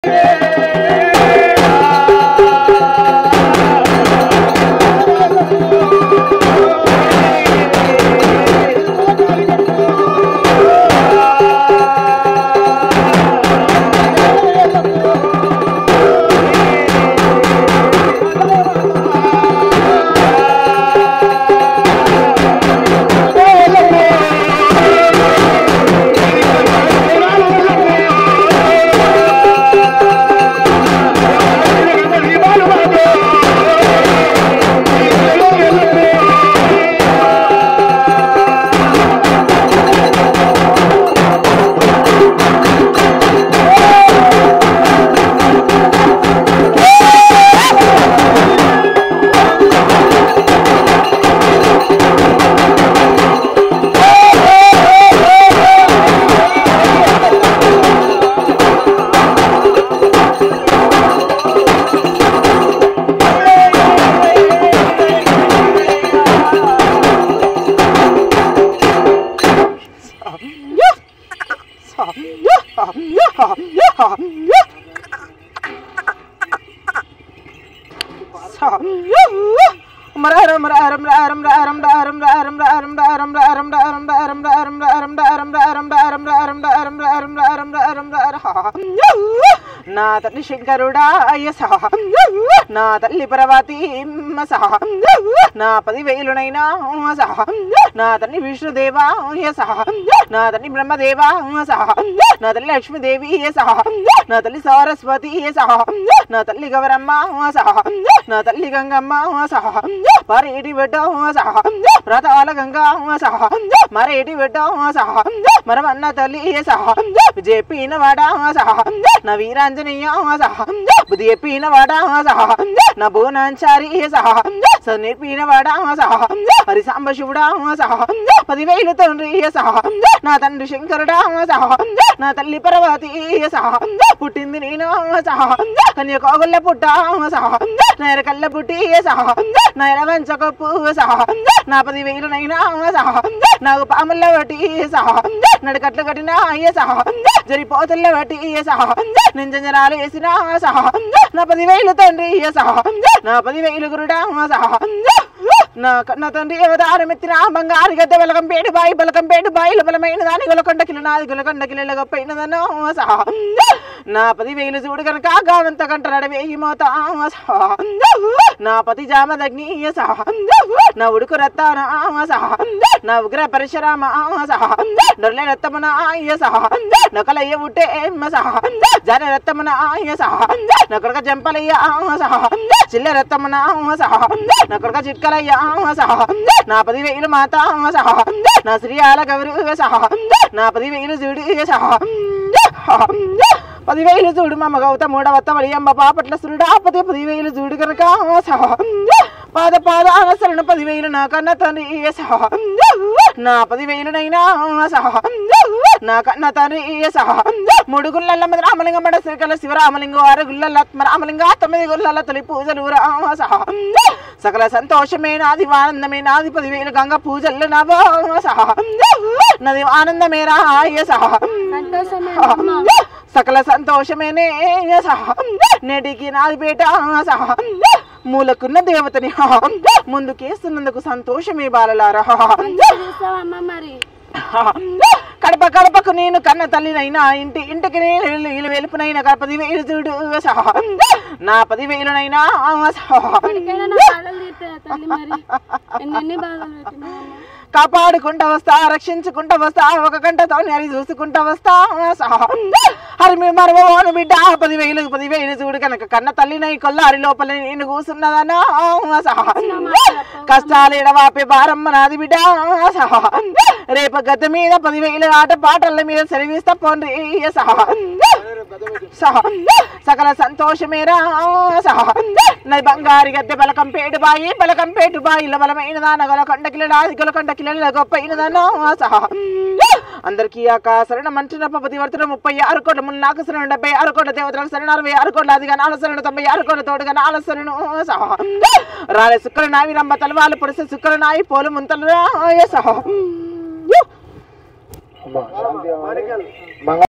నా తల్లి శంకరుడా అయ్యస నా తల్లి పర్వతి సహ నా పదివేలునైనా సహ నా తల్లి విష్ణుదేవా సహ నా తల్లి బ్రహ్మదేవా సహ నా తల్లి లక్ష్మీదేవి సహ నా తల్లి సరస్వతి సహ నా తల్లి గౌరమ్మ సహ నా తల్లి గంగమ్మ సహ మరేటి బిడ్డ సహ రథాల గంగా సహ మరేటి బిడ్డ సహ మరమన్న తల్లి సహ చెప్పిన వాడా సహ నా వీరాంజనేయ సహ బుద్ధి చెప్పిన వాడా సహ నా బోనాంచారి సహ సన్నిపిన వాడా సహ హరి సాంబ శివుడా సహ పదివేలు తండ్రి సహ నా తండ్రి శంకరుడా సహ నా తల్లి పర్వతి సహ పుట్టింది నేను సహ కన్యకోగుల్ల పుట్ట సహ నేర కళ్ళ పుట్టి సహ నేర వంచకప్పు సహ నా పదివేలు నైనా సహ నాకు పాముల వటి సహ నడకట్లు కట్టిన అయ్య సహ జరిపోతుల్ల వటి సహ నింజరాలు వేసిన సహ నా పదివేలు తండ్రి సహ నా పదివేలు గురుడా సహ నా కన్న తండ్రి అవతారం ఎత్తిన బంగారు గద్దె బలకం పేడు బాయి బలకం పేడు బాయిల బలమైన దాని గొలకొండ కిలో నాది గొలకొండ కిలో గొప్పైనదనో సహా నా పదివేలు చూడు కనుక గావంత కంట నడవేయి మోత సహా నా పతి జామదగ్ని సహా నా ఉడుకు రత్తాన సహా నా ఉగ్ర పరశురామ సహా నొర్లే రత్తమున ఆయ సహా నకలయ్య ఉట్టే సహా జన రత్తమున ఆయ సహా నకొడక జంపలయ్య సహా చిల్ల రత్తమున సహా నకొడక చిట్కలయ్య సహా నా పదివేలు మాత సహా నా శ్రీయాల గౌరు సహా నా పదివేలు చూడు సహా పదివేలు చూడు మా గౌతముడవత్త వలియంబ పాపట్ల సురుడా పది పదివేలు చూడు కనుక సహా పాద పాద అనసరణ పదివేలు నా కన్న తండ్రి సహా నా పదివేలునైనా సహా నా కన్న తండ్రి సహా మూడు గుళ్ళల్ల మీద రామలింగ మడ శ్రీకల శివరామలింగం ఆరు గుళ్ళల్ల రామలింగ తొమ్మిది గుళ్ళల్ల తొలి పూజలు రామ సహా సకల సంతోషమే నాది ఆనందమే నాది పదివేలు గంగ పూజలు నవో సహా నది ఆనందమే రాయ సహా సంతోషమే సకల సంతోషమేనే సహ నేటికి నాది పేట సహ మూలకున్న దేవతని హ ముందుకేస్తున్నందుకు సంతోషమే బాలలారా చూస్తావమ్మ మరి కడప కడపకు నేను కన్న తల్లినైనా ఇంటి ఇంటికి నేను ఇల్లు- ఇల్లు వెలుపునైనా పది వేలు చూడు సహ నా పది వేలునైనా సహ ఇప్పటికైనా నా బాధలు తీర్తా తల్లి మరి ఎన్నెన్ని బాధలు పెట్టినావమ్మ కాపాడుకుంటా వస్తా రక్షించుకుంటా వస్తా ఒక గంటతో హరి చూసుకుంటా వస్తా సహా హరి మీ మరవను బిడ్డ పదివేలు పదివేలు చూడు కనుక కన్న తల్లినై కొల్లారి లోపల నేను కూసున్నదనా సహా కష్టాలు ఎడవాపే బారమ్మ నాది బిడ్డ సహా రేపు గత మీద పదివేలు ఆట పాటల మీద సెలవిస్తా పోండి సహా సహా సకల సంతోషమేరా సహా నది బంగారు గద్దె బలకం పేటు బాయి బలకం పేటు బాయిల బలమైన దాన గొలకొండ కిలడాది గొలకొండ కిలల గొప్పైన దానో సహా అందరికీ ఆకాశరణ మంచిన పపతి వర్తన ముప్పై ఆరు కోట్ల మున్నాకు శరణు డెబ్బై ఆరు కోట్ల దేవతలకు శరణ అరవై ఆరు కోట్ల అదిగా నాలుగు శరణు తొంభై ఆరు కోట్ల తోడుగా నాలుగు శరణు సహా రాలే శుక్ర నావి రంబ తలవాలు పొడిసే శుక్ర నాయి పోలు ముంతలు సహా అమ్మా శాంతి అవ్వాలి.